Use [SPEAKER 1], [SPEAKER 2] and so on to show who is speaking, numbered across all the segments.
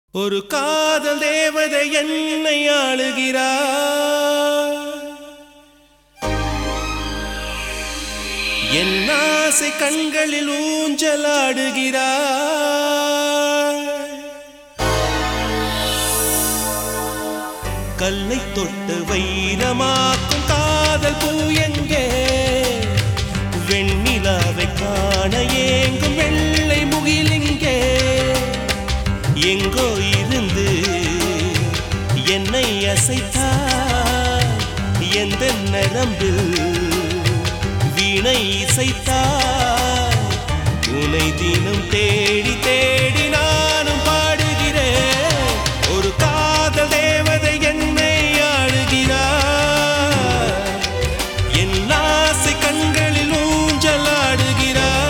[SPEAKER 1] ஒரு காதல் தேவதை என்னை ஆளுகிறார் என் ஆசை கண்களில் ஊஞ்சலாடுகிறார் கல்லை தொட்டு வைரமாக்கும் காதல் பூ எங்கே வெண்ணிலாவை காண ஏங்கும் வெள்ளை முகிலிங்கே எங்கோ இருந்து என்னை அசைத்தார் எந்த நரம்பில் வீணை இசைத்தார் உனை தினம் தேடி தேடி நானும் பாடுகிறேன் ஒரு காதல் தேவதை என்னை ஆளுகிறார் என் ஆசை கண்களில் ஊஞ்சலாடுகிறார்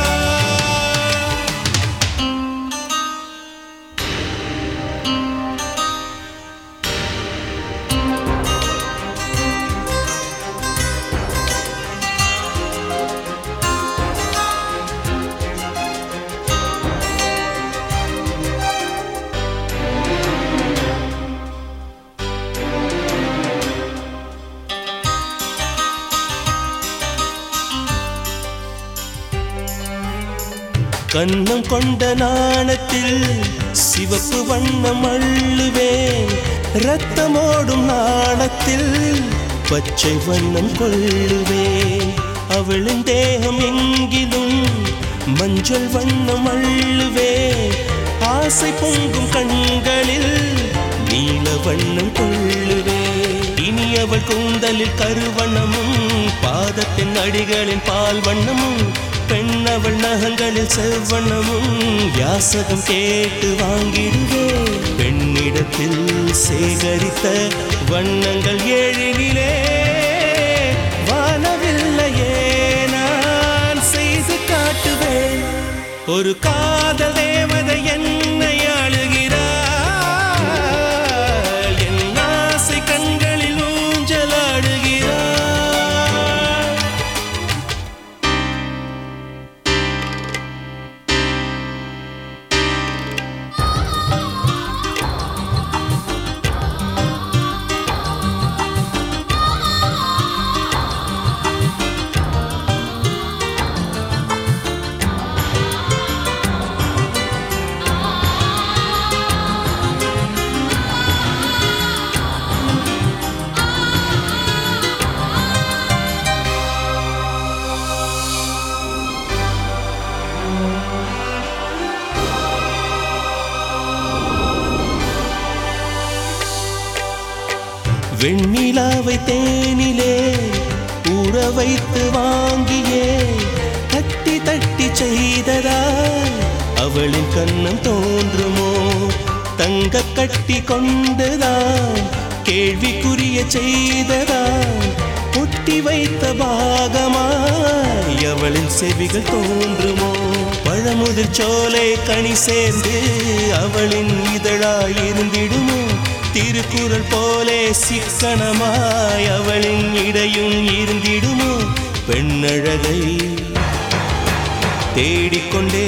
[SPEAKER 1] கண்ணம் கொண்ட நாணத்தில் சிவப்பு வண்ணம் அள்ளுவேன் ரத்தமோடும் நாணத்தில் பச்சை வண்ணம் கொள்ளுவேன் அவளின் தேகம் எங்கிலும் மஞ்சள் வண்ணம் அள்ளுவேன் ஆசை பொங்கும் கண்களில் நீல வண்ணம் கொள்ளுவேன் இனி அவள் கூந்தலில் கருவண்ணமும் பாதத்தின் அடிகளின் பால் வண்ணமும் பெண் அவள் நகங்களில் செவ்வண்ணமும் யாசகம் கேட்டு வாங்கிடுவேன் பெண்ணிடத்தில் சேகரித்த வண்ணங்கள் ஏழினிலே வானவில்லையே நான் செய்து காட்டுவேன் ஒரு காதல் தேவதை என்னை ஆளுகிறாள் என் ஆசை கண்களில் ஊஞ்சலாடுகிறாள் வெண்ணிலாவை தேனிலே ஊற வைத்து வாங்கியே தட்டி தட்டி செய்ததால் அவளின் கண்ணம் தோன்றுமோ தங்க கட்டி கொண்டுதான் கேள்விக்குரிய செய்ததால் ஒட்டி வைத்த பாகமாய் அவளின் செவிகள் தோன்றுமோ பழமுதிர் சோலை கனி சேர்ந்து அவளின் இதழாய் இருந்திடுமோ திருக்குறள் போலே சிக்கனமாய் அவளின் இடையும் இருந்திடுமோ பெண்ணழகை தேடிக்கொண்டே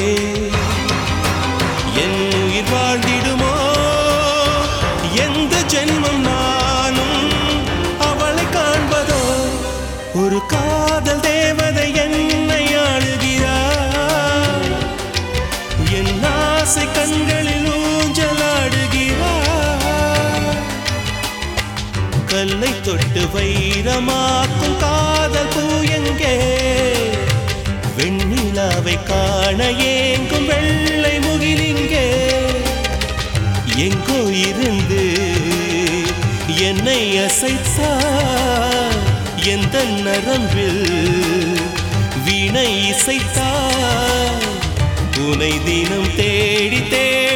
[SPEAKER 1] என் உயிர் வாழ்ந்திடுமோ எந்த ஜென்மம் நானும் அவளை காண்பதோ ஒரு காதல் தேவதை என்னை ஆளுகிறார் என் ஆசை கண்களில் ஊஞ்சலாடுகிறார் கல்லை தொட்டு வைரமாக்கும் காதல் பூ எங்கே வெண்ணிலாவை காண ஏங்கும் வெள்ளை முகிலிங்கே எங்கோ இருந்து என்னை அசைத்தார் எந்த நரம்பில் வீணை இசைத்தார் உனை தினம் தேடி தேடி